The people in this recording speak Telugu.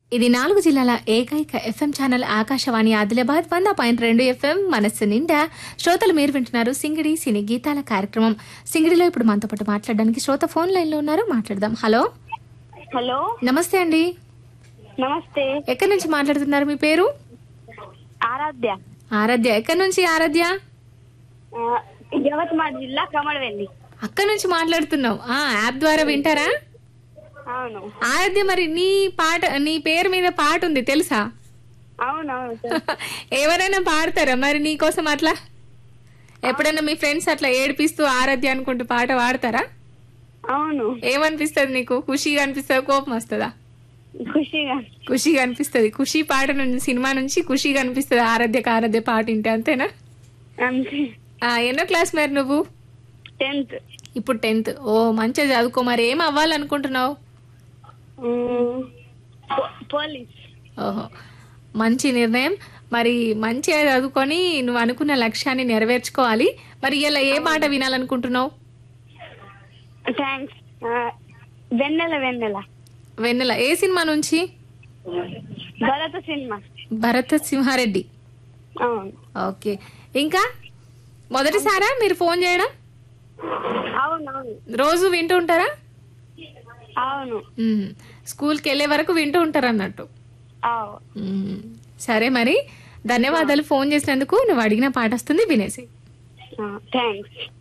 ఇది నాలుగు జిల్లాల ఏకైక ఎఫ్ఎం ఛానల్ ఆకాశవాణి ఆదిలాబాద్ వంద పాయింట్ రెండు ఎఫ్ఎం మనస్సు నిండా శ్రోతలు మీరు వింటున్నారు సింగిడి సినీ గీతాల కార్యక్రమం సింగిడిలో ఇప్పుడు మనతో పాటు మాట్లాడడానికి శ్రోత ఫోన్ లైన్ లో ఉన్నారు మాట్లాడదాం హలో హలో నమస్తే అండి నమస్తే ఎక్కడి నుంచి మాట్లాడుతున్నారు మీ పేరు ఆరాధ్య ఆరాధ్య ఎక్కడి నుంచి ఆరాధ్య ఆ, యవతమాడ జిల్లా కమలవెల్లి అక్కడి నుంచి మాట్లాడుతున్నావు ఆ యాప్ ద్వారా వింటారా అవును ఆరాధ్య మరి నీ పాట నీ పేరు మీద పాట ఉంది తెలుసా అవునవును సార్. ఎవరైనా పాడతారా మరి నీ కోసం అట్లా ఎప్పుడైనా మీ ఫ్రెండ్స్ అట్లా ఏడిపిస్తూ ఆరాధ్య అనుకుంటూ పాట పాడతారా అవును ఏమనిపిస్తుంది నీకు ఖుషిగా అనిపిస్తుంది కోపం వస్తుందా ఖుషిగా ఖుషిగా అనిపిస్తుంది ఖుషి పాట నుంచి సినిమా నుంచి ఖుషిగా అనిపిస్తుంది ఆరాధ్యకు ఆరాధ్య పాట వింటే అంతేనా అంతే ఆ, ఎన్నో క్లాస్ మరి నువ్వు టెన్త్ ఇప్పుడు టెన్త్ ఓ మంచిగా చదువుకో మరి ఏం అవ్వాలనుకుంటున్నావు ఉమ్, పో- పోలీస్ ఓహో మంచి నిర్ణయం మరి మంచిగా చదువుకొని నువ్వు అనుకున్న లక్ష్యాన్ని నెరవేర్చుకోవాలి మరి ఇలా ఏ పాట వినాలనుకుంటున్నావు థ్యాంక్స్ ఆ, వెన్నెల వెన్నెల వెన్నెల ఏ సినిమా నుంచి భరత సినిమా భరత సింహారెడ్డి అవును ఓకే ఇంకా మొదటిసారా మీరు ఫోన్ చేయడం అవునవును రోజు వింటూ ఉంటారా అవును మ్మ్. స్కూల్కి వెళ్ళే వరకు వింటూ ఉంటారు అన్నట్టు అవు మ్మ్. సరే మరి ధన్యవాదాలు ఫోన్ చేసినందుకు నువ్వు అడిగిన పాట వస్తుంది వినేసి థ్యాంక్స్